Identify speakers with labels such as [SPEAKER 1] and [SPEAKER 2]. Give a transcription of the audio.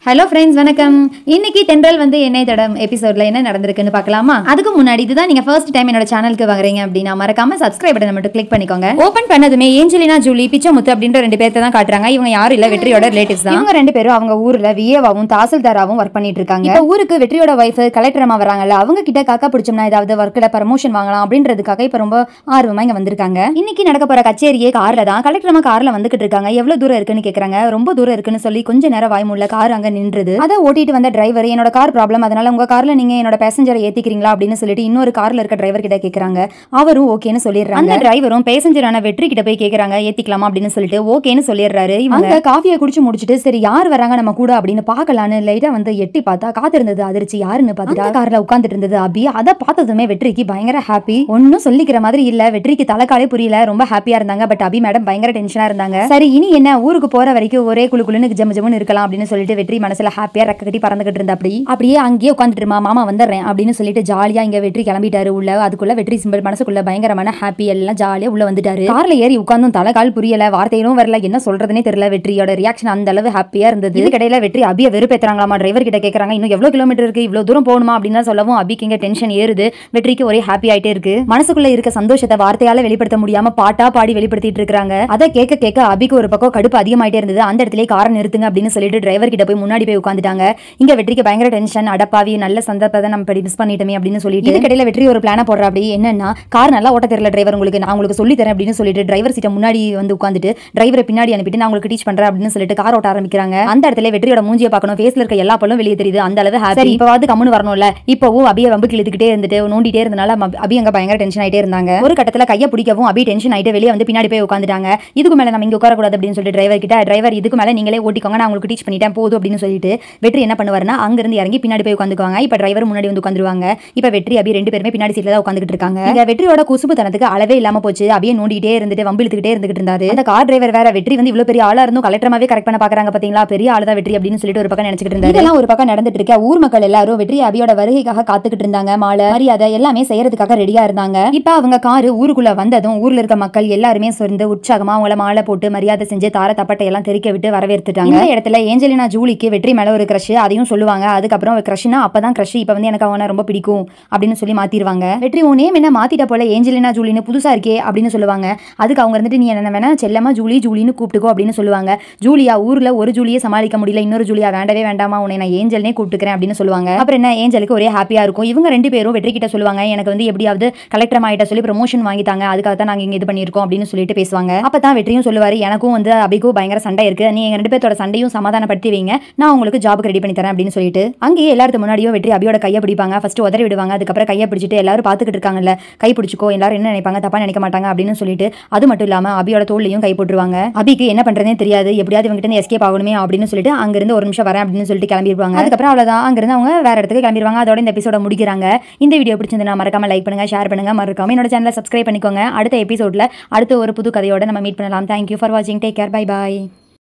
[SPEAKER 1] hello friends வணக்கம் இன்னைக்கு தென்றல் வந்து என்னை தடம் எபிசோட்ல என்ன நடந்திருக்குன்னு பார்க்கலாமா அதுக்கு முன்னாடி இதுதான் நீங்க ஃபர்ஸ்ட் டைம் என்னோட சேனலுக்கு வாங்குறீங்க அப்படின்னா மறக்காம சப்ஸ்கிரைப் பட்டனை மட்டும் கிளிக் பண்ணிக்கோங்க ஓபன் பண்ணதுமே ஏஞ்சலினா ஜூலி பிச்சமுத்து அப்படின்ற ரெண்டு பேர்த்த தான் காட்டுறாங்க இவங்க யாரும் இல்ல வெற்றியோட ரிலேட்டிவ்ஸ் தான் இவங்க ரெண்டு பேரும் அவங்க ஊர்ல விஏவாவும் தாசில்தாராவும் ஒர்க் பண்ணிட்டு இருக்காங்க இப்போ ஊருக்கு வெற்றியோட ஒய்ஃப் கலெக்டர் அம்மா வராங்கல்ல அவங்க கிட்ட காக்கா பிடிச்சோம்னா ஏதாவது ஒர்க்கில் ப்ரமோஷன் வாங்கலாம் அப்படின்றதுக்காக இப்போ ரொம்ப ஆர்வமா இங்க வந்திருக்காங்க இன்னைக்கு நடக்க போற கச்சேரியே கார்ல தான் கலெக்டர் அம்மா கார்ல வந்துகிட்டு இருக்காங்க எவ்வளவு தூரம் இருக்குன்னு கேக்குறாங்க ரொம்ப தூரம் இருக்குன்னு சொல்லி கொஞ்ச நேரம் வாய்முள்ள கார் அங்க நின்றுது அதை ஓட்டிட்டு வந்த டிரைவர் என்னோட கார் ப்ராப்ளம் அதனால உங்க கார்ல நீங்க என்னோட பேசஞ்சரை ஏத்திக்கிறீங்களா அப்படின்னு சொல்லிட்டு இன்னொரு கார்ல இருக்க டிரைவர் கிட்ட கேக்குறாங்க அவரும் ஓகேன்னு சொல்லிடுறாங்க அந்த டிரைவரும் பேசஞ்சரான வெற்றி கிட்ட போய் கேக்குறாங்க ஏத்திக்கலாமா அப்படின்னு சொல்லிட்டு ஓகேன்னு சொல்லிடுறாரு இவங்க காஃபியை குடிச்சு முடிச்சிட்டு சரி யார் வராங்க நம்ம கூட அப்படின்னு பார்க்கலான்னு லைட்டா வந்து எட்டி பார்த்தா காத்திருந்தது அதிர்ச்சி யாருன்னு பார்த்துட்டா கார்ல உட்காந்துட்டு இருந்தது அபி அதை பார்த்ததுமே வெற்றிக்கு பயங்கர ஹாப்பி ஒன்னும் சொல்லிக்கிற மாதிரி இல்ல வெற்றிக்கு தலைக்காலே புரியல ரொம்ப ஹாப்பியா இருந்தாங்க பட் அபி மேடம் பயங்கர டென்ஷனா இருந்தாங்க சரி இனி என்ன ஊருக்கு போற வரைக்கும் ஒரே குழு குழுன்னு ஜம்மு ஜம்முன்னு இருக்கலாம் அப்படின்னு சொல்லிட்டு வெற்றி மனசுல ஹாப்பியா ரெக்க கட்டி பறந்துகிட்டு இருந்தா அப்படி அப்படியே அங்கேயே உட்காந்துட்டு இருமா மாமா வந்துடுறேன் அப்படின்னு சொல்லிட்டு ஜாலியா இங்க வெற்றி கிளம்பிட்டாரு உள்ள அதுக்குள்ள வெற்றி சிம்பிள் மனசுக்குள்ள பயங்கரமான ஹாப்பி எல்லாம் ஜாலியா உள்ள வந்துட்டாரு கார்ல ஏறி உட்காந்தும் தலை கால் புரியல வார்த்தையும் வரல என்ன சொல்றதுனே தெரியல வெற்றியோட ரியாக்ஷன் அந்த அளவு ஹாப்பியா இருந்தது இதுக்கிடையில வெற்றி அபிய வெறுப்பேத்துறாங்களாமா டிரைவர் கிட்ட கேக்குறாங்க இன்னும் எவ்வளவு கிலோமீட்டர் இருக்கு இவ்வளவு தூரம் போகணுமா அப்படின்னு தான் சொல்லவும் அபிக்கு இங்க டென்ஷன் ஏறுது வெற்றிக்கு ஒரே ஹாப்பி ஆயிட்டே இருக்கு மனசுக்குள்ள இருக்க சந்தோஷத்தை வார்த்தையால வெளிப்படுத்த முடியாம பாட்டா பாடி வெளிப்படுத்திட்டு இருக்காங்க அதை கேட்க கேட்க அபிக்கு ஒரு பக்கம் கடுப்பு அதிகமாயிட்டே இருந்தது அந்த இடத்துல காரை நிறுத்துங்க அப்படின்னு சொல்லிட்டு டிரைவர் கிட்ட போய் முன்னாடி போய் உட்காந்துட்டாங்க இங்க வெற்றிக்கு பயங்கர டென்ஷன் அடப்பாவி நல்ல சந்தர்ப்பத்தை நம்ம இப்படி மிஸ் பண்ணிட்டோமே அப்படின்னு சொல்லிட்டு இதுக்கிடையில வெற்றி ஒரு பிளான போடுற அப்படி என்னன்னா கார் நல்லா ஓட்ட தெரியல டிரைவர் உங்களுக்கு நான் உங்களுக்கு சொல்லி தரேன் அப்படின்னு சொல்லிட்டு டிரைவர் சீட்டை முன்னாடி வந்து உட்காந்துட்டு டிரைவரை பின்னாடி அனுப்பிட்டு நான் உங்களுக்கு டீச் பண்றேன் அப்படின்னு சொல்லிட்டு கார் ஓட்ட ஆரம்பிக்கிறாங்க அந்த இடத்துல வெற்றியோட மூஞ்சியை பார்க்கணும் ஃபேஸ்ல இருக்க எல்லா பல்லும் வெளியே தெரியுது அந்த அளவு ஹாப்பி இப்போவாது கம்முன்னு வரணும்ல இப்போவும் அபிய வம்பு கிழித்துக்கிட்டே இருந்துட்டு நோண்டிட்டே இருந்தனால ம- அபி அங்க பயங்கர டென்ஷன் ஆயிட்டே இருந்தாங்க ஒரு கட்டத்துல கையை பிடிக்கவும் அபி டென்ஷன் ஆயிட்டு வெளியே வந்து பின்னாடி போய் உட்காந்துட்டாங்க இதுக்கு மேல நம்ம இங்க உட்காரக்கூடாது அப்படின்னு சொல்லிட்டு டிரைவர் கிட்ட டிரைவர் இதுக்கு மேல நீங்களே ஓட்டிக்கோங்க நான் உங்களுக்கு டீச் பண்ணிட்டேன் போதும் அப்படின்னு சொல்லிட்டு வெற்றி என்ன பண்ணுவாருன்னா அங்கிருந்து இறங்கி பின்னாடி போய் உட்காந்துக்குவாங்க இப்ப டிரைவர் முன்னாடி வந்து உட்காந்துருவாங்க இப்ப வெற்றி அபி ரெண்டு பேருமே பின்னாடி சீட்ல தான் உட்காந்துட்டு இருக்காங்க இங்க வெற்றியோட குசுபுத்தனத்துக்கு அளவே இல்லாம போச்சு அபியே நோண்டிட்டே இருந்துட்டு வம்பு இழுத்துக்கிட்டே இருந்துகிட்டு இருந்தாரு அந்த கார் டிரைவர் வேற வெற்றி வந்து இவ்வளவு பெரிய ஆளா இருந்தும் கலெக்டரமாவே கரெக்ட் பண்ண பாக்குறாங்க பாத்தீங்களா பெரிய ஆளு தான் வெற்றி அப்படின்னு சொல்லிட்டு ஒரு பக்கம் நினைச்சிட்டு இருந்தாரு இதெல்லாம் ஒரு பக்கம் நடந்துட்டு இருக்க ஊர் மக்கள் எல்லாரும் வெற்றி அபியோட வருகைக்காக காத்துக்கிட்டு இருந்தாங்க மாலை மரியாதை எல்லாமே செய்யறதுக்காக ரெடியா இருந்தாங்க இப்ப அவங்க காரு ஊருக்குள்ள வந்ததும் ஊர்ல இருக்க மக்கள் எல்லாருமே சேர்ந்து உற்சாகமா அவங்கள மாலை போட்டு மரியாதை செஞ்சு தார தப்பட்டை எல்லாம் தெரிக்க விட்டு வரவேற்றுட்டாங்க இந்த இடத்துல ஏஞ்சலினா ஜூலிக்கு வெற்றி மேல ஒரு கிரஷ் அதையும் சொல்லுவாங்க அதுக்கப்புறம் கிரஷ்னா அப்பதான் கிரஷ் இப்ப வந்து எனக்கு அவனை ரொம்ப பிடிக்கும் அப்படின்னு சொல்லி மாத்திருவாங்க வெற்றி உன் நேம் என்ன மாத்திட்ட போல ஏஞ்சலினா ஜூலின்னு புதுசா இருக்கே அப்படின்னு சொல்லுவாங்க அதுக்கு அவங்க வந்துட்டு நீ என்ன வேணா செல்லமா ஜூலி ஜூலின்னு கூப்பிட்டுக்கோ அப்படின்னு சொல்லுவாங்க ஜூலியா ஊர்ல ஒரு ஜூலியை சமாளிக்க முடியல இன்னொரு ஜூலியா வேண்டவே வேண்டாமா உன்னை நான் ஏஞ்சல்னே கூப்பிட்டுக்கிறேன் அப்படின்னு சொல்லுவாங்க அப்புறம் என்ன ஏஞ்சலுக்கு ஒரே ஹாப்பியா இருக்கும் இவங்க ரெண்டு பேரும் வெற்றி கிட்ட சொல்லுவாங்க எனக்கு வந்து எப்படியாவது கலெக்டர் ஆகிட்ட சொல்லி ப்ரொமோஷன் வாங்கிட்டாங்க அதுக்காக தான் நாங்க இங்க இது பண்ணியிருக்கோம் அப்படின்னு சொல்லிட்டு பேசுவாங்க அப்பதான் வெற்றியும் சொல்லுவாரு எனக்கும் வந்து அபிக்கும் பயங்கர சண்டை இருக்கு நீ எங்க ரெண்டு பேர்த்தோட சண்டையும் சமாதானப்படுத்தி வைங்க நான் உங்களுக்கு ஜாபுக்கு ரெடி பண்ணி தரேன் அப்படின்னு சொல்லிட்டு அங்கேயே எல்லாருக்கு முன்னாடியும் வெற்றி அபியோட கையை பிடிப்பாங்க ஃபர்ஸ்ட் உதறி விடுவாங்க அதுக்கப்புறம் கையை பிடிச்சிட்டு எல்லாரும் பார்த்துக்கிட்டு இருக்காங்கல்ல கை பிடிச்சிக்கோ எல்லாரும் என்ன நினைப்பாங்க தப்பா நினைக்க மாட்டாங்க அப்படின்னு சொல்லிட்டு அது மட்டும் இல்லாம அபியோட தோல்லையும் கை போட்டுருவாங்க அபிக்கு என்ன பண்றதே தெரியாது எப்படியாவது இவங்க கிட்ட எஸ்கேப் ஆகணுமே அப்படின்னு சொல்லிட்டு அங்கிருந்து ஒரு நிமிஷம் வரேன் அப்படின்னு சொல்லிட்டு கிளம்பிடுவாங்க அதுக்கப்புறம் அவ்வளவுதான் அங்கிருந்து அவங்க வேற இடத்துக்கு கிளம்பிடுவாங்க அதோட இந்த எபிசோட முடிக்கிறாங்க இந்த வீடியோ பிடிச்சிருந்தா மறக்காம லைக் பண்ணுங்க ஷேர் பண்ணுங்க மறக்காம என்னோட சேனலை சப்ஸ்கிரைப் பண்ணிக்கோங்க அடுத்த எபிசோட்ல அடுத்த ஒரு புது கதையோட நம்ம மீட் பண்ணலாம் தேங்க்யூ ஃபார் வாட்சிங் டேக் கேர் பை பாய்